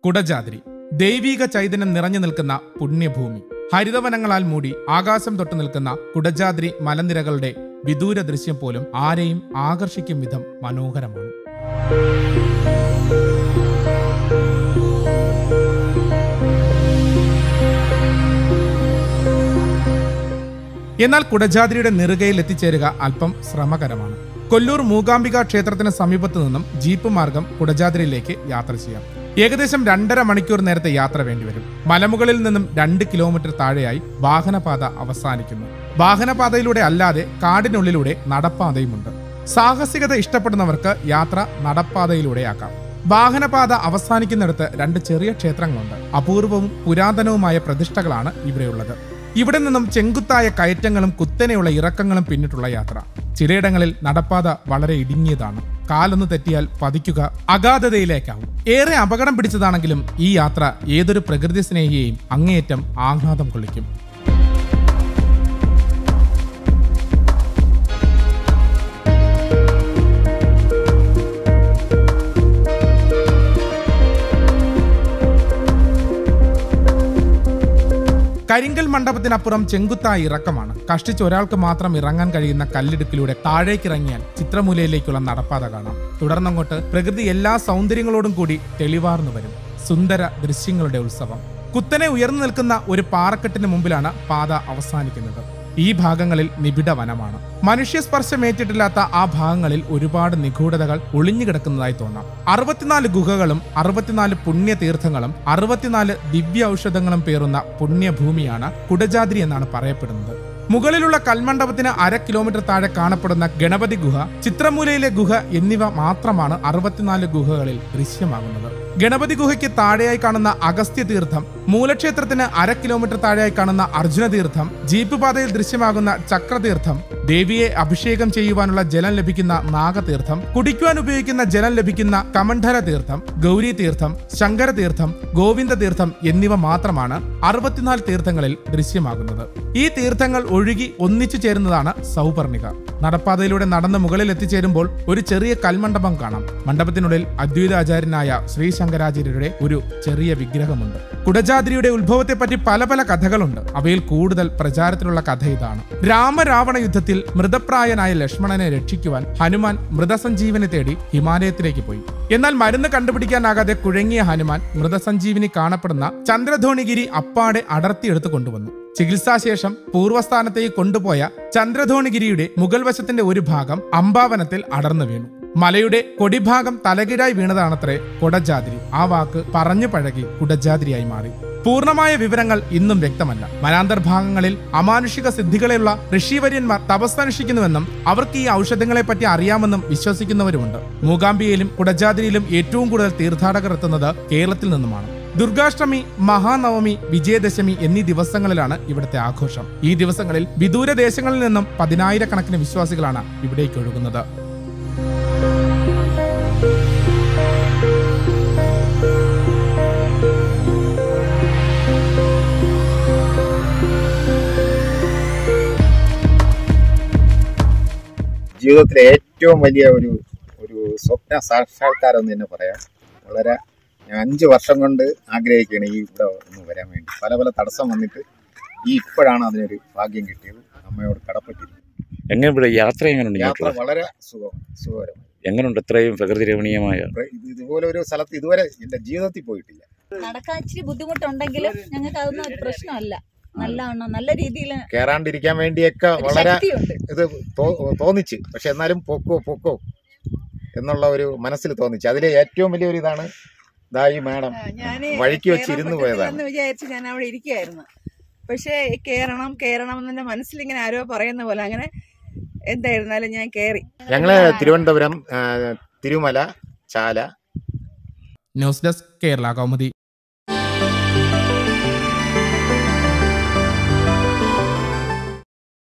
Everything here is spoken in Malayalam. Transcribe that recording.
കുടജാദ്രി ദൈവീക ചൈതന്യം നിറഞ്ഞു നിൽക്കുന്ന പുണ്യഭൂമി ഹരിതവനങ്ങളാൽ മൂടി ആകാശം തൊട്ടു നിൽക്കുന്ന കുടജാദ്രി മലനിരകളുടെ വിദൂര ദൃശ്യം പോലും ആരെയും ആകർഷിക്കും വിധം മനോഹരമാണ് എന്നാൽ കുടജാദ്രിയുടെ നെറുകയിൽ എത്തിച്ചേരുക അല്പം ശ്രമകരമാണ് കൊല്ലൂർ മൂകാംബിക ക്ഷേത്രത്തിന് സമീപത്തു നിന്നും ജീപ്പ് മാർഗം കുടജാദ്രിയിലേക്ക് യാത്ര ചെയ്യാം ഏകദേശം രണ്ടര മണിക്കൂർ നേരത്തെ യാത്ര വേണ്ടിവരും മലമുകളിൽ നിന്നും രണ്ട് കിലോമീറ്റർ താഴെയായി വാഹനപാത അവസാനിക്കുന്നു വാഹനപാതയിലൂടെ അല്ലാതെ കാടിനുള്ളിലൂടെ നടപ്പാതയുമുണ്ട് സാഹസികത ഇഷ്ടപ്പെടുന്നവർക്ക് യാത്ര നടപ്പാതയിലൂടെയാക്കാം വാഹനപാത അവസാനിക്കുന്നിടത്ത് രണ്ട് ചെറിയ ക്ഷേത്രങ്ങളുണ്ട് അപൂർവവും പുരാതനവുമായ പ്രതിഷ്ഠകളാണ് ഇവിടെയുള്ളത് ഇവിടെ നിന്നും ചെങ്കുത്തായ കയറ്റങ്ങളും കുത്തനെയുള്ള ഇറക്കങ്ങളും പിന്നിട്ടുള്ള യാത്ര ചിലയിടങ്ങളിൽ നടപ്പാത വളരെ ഇടുങ്ങിയതാണ് കാലൊന്ന് തെറ്റിയാൽ പതിക്കുക അഗാധതയിലേക്കാവും ഏറെ അപകടം പിടിച്ചതാണെങ്കിലും ഈ യാത്ര ഏതൊരു പ്രകൃതി സ്നേഹിയെയും അങ്ങേയറ്റം ആഹ്ലാദം കൊള്ളിക്കും കരിങ്കൽ മണ്ഡപത്തിനപ്പുറം ചെങ്കുത്തായ ഇറക്കമാണ് കഷ്ടിച്ച് ഒരാൾക്ക് മാത്രം ഇറങ്ങാൻ കഴിയുന്ന കല്ലിടുക്കിലൂടെ താഴേക്കിറങ്ങിയാൽ ചിത്രമൂലയിലേക്കുള്ള നടപ്പാത കാണാം തുടർന്നങ്ങോട്ട് പ്രകൃതി എല്ലാ സൗന്ദര്യങ്ങളോടും കൂടി തെളിവാർന്നു വരും സുന്ദര ദൃശ്യങ്ങളുടെ ഉത്സവം കുത്തനെ ഉയർന്നു നിൽക്കുന്ന ഒരു പാറക്കെട്ടിന് മുമ്പിലാണ് പാത അവസാനിക്കുന്നത് ഈ ഭാഗങ്ങളിൽ നിബിഡ വനമാണ് മനുഷ്യസ്പർശമേറ്റിട്ടില്ലാത്ത ആ ഭാഗങ്ങളിൽ ഒരുപാട് നിഗൂഢതകൾ ഒളിഞ്ഞുകിടക്കുന്നതായി തോന്നാം അറുപത്തിനാല് ഗുഹകളും അറുപത്തിനാല് പുണ്യതീർത്ഥങ്ങളും അറുപത്തിനാല് ദിവ്യ ഔഷധങ്ങളും പേറുന്ന പുണ്യഭൂമിയാണ് കുടജാദ്രി എന്നാണ് പറയപ്പെടുന്നത് മുകളിലുള്ള കൽമണ്ഡപത്തിന് അര കിലോമീറ്റർ താഴെ കാണപ്പെടുന്ന ഗണപതി ഗുഹ ചിത്രമൂലയിലെ ഗുഹ എന്നിവ മാത്രമാണ് അറുപത്തിനാല് ഗുഹകളിൽ ദൃശ്യമാകുന്നത് ഗണപതി ഗുഹയ്ക്ക് താഴെയായി കാണുന്ന അഗസ്ത്യ തീർത്ഥം മൂലക്ഷേത്രത്തിന് അര കിലോമീറ്റർ താഴെയായി കാണുന്ന അർജുന തീർത്ഥം ജീപ്പ് പാതയിൽ ദൃശ്യമാകുന്ന ചക്രതീർത്ഥം ദേവിയെ അഭിഷേകം ചെയ്യുവാനുള്ള ജലം ലഭിക്കുന്ന നാഗതീർത്ഥം കുടിക്കുവാൻ ഉപയോഗിക്കുന്ന ജലം ലഭിക്കുന്ന കമണ്ഡല തീർത്ഥം ഗൗരി തീർത്ഥം ശങ്കര തീർത്ഥം ഗോവിന്ദ തീർത്ഥം എന്നിവ മാത്രമാണ് അറുപത്തിനാല് തീർത്ഥങ്ങളിൽ ദൃശ്യമാകുന്നത് ഈ തീർത്ഥങ്ങൾ ഒഴുകി ഒന്നിച്ചു ചേരുന്നതാണ് സൗപർണിക നടപ്പാതയിലൂടെ നടന്ന് മുകളിൽ എത്തിച്ചേരുമ്പോൾ ഒരു ചെറിയ കൽമണ്ഡപം കാണാം മണ്ഡപത്തിനുള്ളിൽ അദ്വൈതാചാര്യനായ ശ്രീ ശങ്കരാചാര്യരുടെ ഒരു ചെറിയ വിഗ്രഹമുണ്ട് കുടജാദ്രിയുടെ ഉത്ഭവത്തെപ്പറ്റി പല പല കഥകളുണ്ട് അവയിൽ കൂടുതൽ പ്രചാരത്തിലുള്ള കഥ ഇതാണ് രാമരാവണ യുദ്ധത്തിൽ മൃതപ്രായനായ ലക്ഷ്മണനെ രക്ഷിക്കുവാൻ ഹനുമാൻ മൃതസഞ്ജീവനി തേടി ഹിമാലയത്തിലേക്ക് പോയി എന്നാൽ മരുന്ന് കണ്ടുപിടിക്കാനാകാതെ കുഴങ്ങിയ ഹനുമാൻ മൃതസഞ്ജീവിനി കാണപ്പെടുന്ന ചന്ദ്രധോണിഗിരി അപ്പാടെ അടർത്തിയെടുത്ത് കൊണ്ടുവന്നു ചികിത്സാശേഷം പൂർവ്വസ്ഥാനത്തേക്ക് കൊണ്ടുപോയ ചന്ദ്രധോണിഗിരിയുടെ മുകൾ വശത്തിന്റെ ഒരു ഭാഗം അംബാവനത്തിൽ അടർന്നു വീണു മലയുടെ കൊടിഭാഗം തലകിടായി വീണതാണത്രേ കൊടജാദ്രി ആ വാക്ക് പറഞ്ഞു പഴകി കുടജാദ്രിയായി മാറി പൂർണ്ണമായ വിവരങ്ങൾ ഇന്നും വ്യക്തമല്ല മനാന്തർ ഭാഗങ്ങളിൽ അമാനുഷിക സിദ്ധികളെയുള്ള ഋഷിവര്യന്മാർ തപസ്സനുഷ്ഠിക്കുന്നുവെന്നും അവർക്ക് ഈ ഔഷധങ്ങളെ പറ്റി അറിയാമെന്നും വിശ്വസിക്കുന്നവരുമുണ്ട് മൂകാംബിയയിലും കുടജാദ്രിയിലും ഏറ്റവും കൂടുതൽ തീർത്ഥാടകർ എത്തുന്നത് കേരളത്തിൽ നിന്നുമാണ് ദുർഗാഷ്ടമി മഹാനവമി വിജയദശമി എന്നീ ദിവസങ്ങളിലാണ് ഇവിടുത്തെ ആഘോഷം ഈ ദിവസങ്ങളിൽ വിദൂര ദേശങ്ങളിൽ നിന്നും പതിനായിരക്കണക്കിന് വിശ്വാസികളാണ് ഇവിടേക്ക് ഒഴുകുന്നത് ജീവിതത്തിലെ ഏറ്റവും വലിയ ഒരു ഒരു സ്വപ്ന സാക്ഷാത്കാരം എന്ന് തന്നെ പറയാം വളരെ ഞാൻ അഞ്ച് വർഷം കൊണ്ട് ആഗ്രഹിക്കുകയാണ് ഈ ഇവിടെ ഒന്ന് വരാൻ വേണ്ടി പല പല തടസ്സം വന്നിട്ട് ഈ ഇപ്പോഴാണ് അതിനൊരു ഭാഗ്യം കിട്ടിയത് അമ്മയോട് കടപ്പെട്ടിരിക്കും എങ്ങനെ ഇവിടെ യാത്ര എങ്ങനെയുണ്ട് യാത്ര ഇങ്ങോട്ടുള്ള വളരെ സുഖം സുഖകരം എങ്ങനെയുണ്ട് ഇത്രയും പ്രകൃതി രമണീയമായ ഇത് ഇതുപോലെ ഒരു സ്ഥലത്ത് ഇതുവരെ എൻ്റെ ജീവിതത്തിൽ പോയിട്ടില്ല നടക്കാൻ ഇച്ചിരി ബുദ്ധിമുട്ടുണ്ടെങ്കിലും ഞങ്ങൾക്ക് അതൊന്നും ഒരു പ്രശ്നമല്ല നല്ലവണ്ണം നല്ല രീതിയിൽ കയറാണ്ടിരിക്കാൻ വേണ്ടിയൊക്കെ ഒരു വളരെ ശക്തിയുണ്ട് ഇത് തോ- തോന്നിച്ച് പക്ഷെ എന്നാലും പൊക്കോ പൊക്കോ എന്നുള്ള ഒരു മനസ്സിൽ തോന്നിച്ച് അതിലെ ഏറ്റവും വലിയൊരു ഇതാണ് ഇതായി മാഡം ഞാന് വഴിക്ക് വെച്ച് കേറാൻ ഇരുന്ന് പറ്റത്തില്ല പോയതാണ്. എന്ന് വിചാരിച്ച് ഞാൻ അവിടെ ഇരിക്കുകയായിരുന്നു പക്ഷേ കേറണം കേറണം എന്നെ മനസ്സിലിങ്ങനെ ആരോ പറയുന്ന പോലെ അങ്ങനെ എന്തായിരുന്നാലും ഞാൻ കേറി ഞങ്ങള് തിരുവനന്തപുരം ആ, തിരുമല ചാല ന്യൂസ് ഡെസ്ക് കേരള കൗമുദി